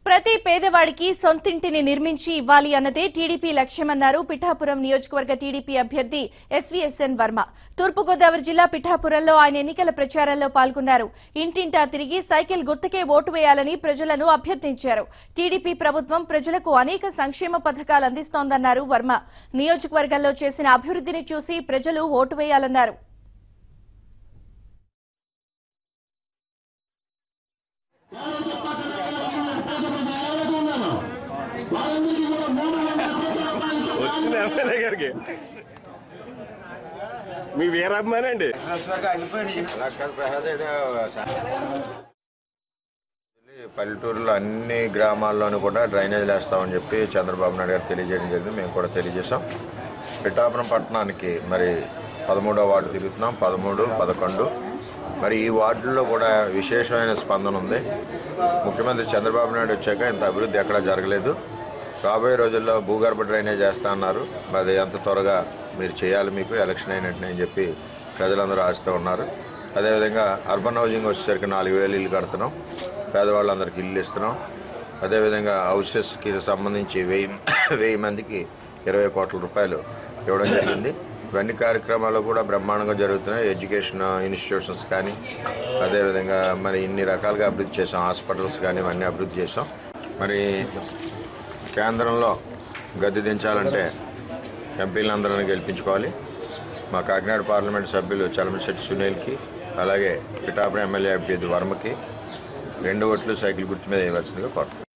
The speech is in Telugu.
ప్రతి పేదవాడికి సొంతింటిని నిర్మించి ఇవ్వాలి అన్నదే టీడీపీ లక్ష్యమన్నారు పిఠాపురం నియోజకవర్గ టీడీపీ అభ్యర్థి ఎస్వీఎస్ఎన్ వర్మ తూర్పుగోదావరి జిల్లా పిఠాపురంలో ఆయన ఎన్నికల ప్రచారంలో పాల్గొన్నారు ఇంటింటా తిరిగి సైకిల్ గుర్తుకే ఓటు వేయాలని ప్రజలను అభ్యర్థించారు టీడీపీ ప్రభుత్వం ప్రజలకు అనేక సంక్షేమ పథకాలు అందిస్తోందన్నారు వర్మ నియోజకవర్గంలో చేసిన అభివృద్ధిని చూసి ప్రజలు ఓటు వేయాలన్నారు వచ్చింది ఎమ్మెల్యే గారికి మీ వీరమ్మానండి పల్లెటూరులో అన్ని గ్రామాల్లోనూ కూడా డ్రైనేజీలు వేస్తామని చెప్పి చంద్రబాబు నాయుడు గారు తెలియజేయడం జరిగింది మేము కూడా తెలియజేశాం పిఠాపురం పట్టణానికి మరి పదమూడో వార్డు తిరుగుతున్నాం పదమూడు పదకొండు మరి ఈ వార్డుల్లో కూడా విశేషమైన స్పందన ఉంది ముఖ్యమంత్రి చంద్రబాబు నాయుడు వచ్చాక ఇంత అభివృద్ధి ఎక్కడా జరగలేదు రాబోయే రోజుల్లో భూగర్భ డ్రైనేజ్ వేస్తా అన్నారు అది ఎంత త్వరగా మీరు చేయాలి మీకు ఎలక్షన్ అయినట్టునే అని చెప్పి ప్రజలందరూ ఆశతో ఉన్నారు అదేవిధంగా అర్బన్ హౌసింగ్ వచ్చేసరికి నాలుగు వేలు ఇల్లు కడుతున్నాం పేదవాళ్ళందరికీ ఇల్లు ఇస్తున్నాం అదేవిధంగా హౌసెస్కి సంబంధించి వెయ్యి వెయ్యి మందికి ఇరవై కోట్ల రూపాయలు ఇవ్వడం జరిగింది ఇవన్నీ కార్యక్రమాలు కూడా బ్రహ్మాండంగా జరుగుతున్నాయి ఎడ్యుకేషన్ ఇన్స్టిట్యూషన్స్ కానీ అదేవిధంగా మరి ఇన్ని రకాలుగా అభివృద్ధి చేసాం హాస్పిటల్స్ కానీ ఇవన్నీ అభివృద్ధి చేసాం మరి కేంద్రంలో గద్దె దించాలంటే ఎంపీలందరినీ గెలిపించుకోవాలి మా కాకినాడ పార్లమెంట్ సభ్యులు చలమశెట్టి సునీల్కి అలాగే పిఠాపురం ఎమ్మెల్యే అభ్యర్థి వర్మకి రెండు ఓట్లు సైకిల్ గుర్తు మీద వేయవలసిందిగా కోరుతున్నాను